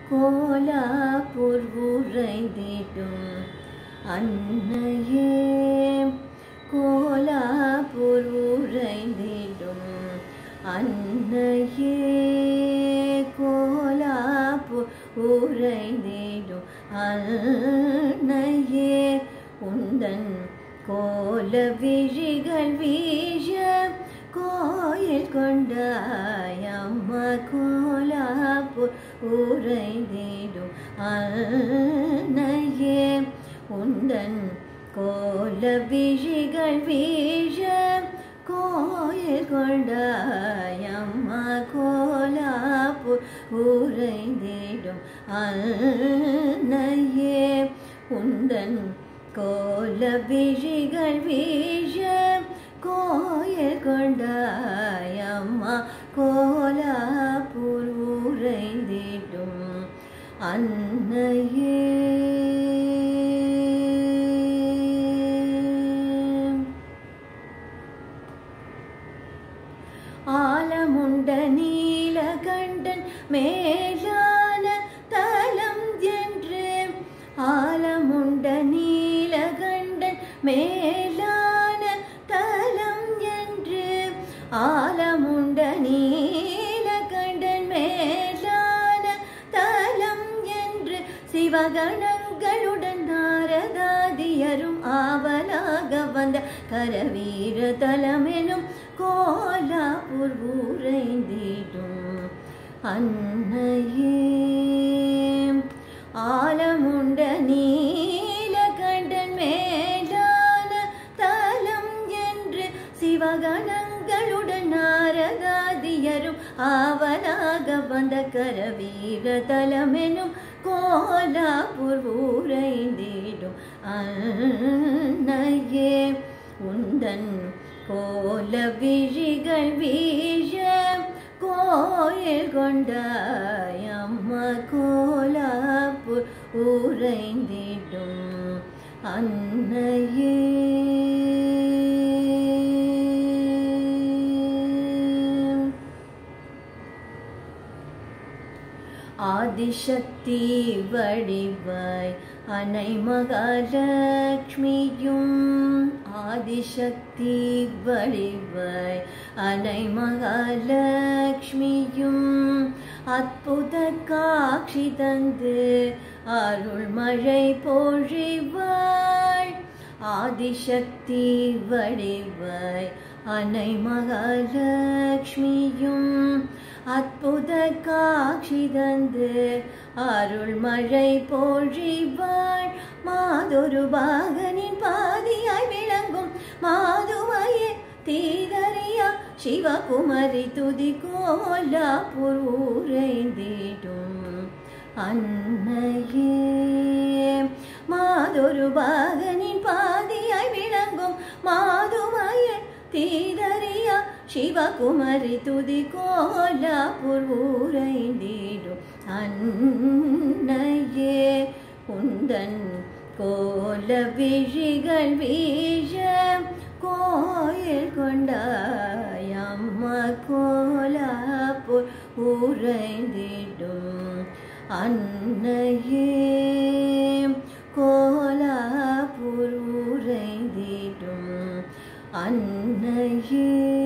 கோலாப்பூர் உறைந்திடும் அன்னையே கோலாப்பூர் உறைந்திடும் அன்னையே கோலாப்பூர் உறைந்திடும் அன்னையே உந்தன் கோல விழிகள் வீழ கோயில் கொண்டாயம்மா கோலாப்பூர் உறைந்திடும் அன்னையே உந்தன் கோல விழிகள் வீழ கோயில் கொண்டாயம்மா கோலாப்பூர் உறைந்திடும் அன்னையே உந்தன் கோல விழிகள் வீழ கோயில் கொண்டாயம்மா கோலாப்பூர் உறைந்திடும் அன்னையே ஆலமுண்ட நீலகண்டன் மேலான தலம் என்று ஆலமுண்ட நீலகண்டன் மேலான தலம் என்று ஆலமுண்ட நீலகண்டன் மேலான தலம் என்று சிவகணங்களுடன் நாரதாதியரும் ஆவலாக வந்த கரவீர தலமெனும் கோலாப்பூர் ஊரைந்திடும் அன்னையே ஆலமுண்ட நீலகண்டன் மேலான தலம் என்று சிவகணங்களுடன் நாரதாதியரும் ஆவலாக வந்த கரவீர தலமெனும் கோலாப்பூர் ஊரைந்திடும் அன்னையே உந்தன் கோல விழிகள் வீழ கோயில் கொண்டாயம்மா கோலாப்பூர் ஊரைந்திடும் அன்னையே ஆதிசக்தி வடிவாய் அனை மகாலட்சுமியும் ஆதிசக்தி வடிவாய் அனை மகாலட்சுமியும் அற்புத காட்சி தந்து அருள் மழை பொழிவாள் ஆதிசக்தி வடிவாய் அனை மகாலட்சுமியும் அற்புத காட்சி தந்து அருள் மழை பொழிவாள் மாதொரு பாகனின் பாதியாய் விளங்கும் மாதுமையே தீதறியா சிவகுமரி துதி கோலாப்பூர் ஊரைந்திடும் அன்னையே மாதொரு பாகனின் பாதியாய் விளங்கும் மாதுமையே தீதறியா சிவகுமரி துதி கோலாப்பூர் ஊரைந்திடும் அன்னையே உந்தன் கோல விழிகள் வீழ கோயில் கொண்டாயம்மா கோலாப்பூர் ஊரைந்திடும் அன்னையே கோலாப்பூர் ஊரைந்திடும் அன்னையே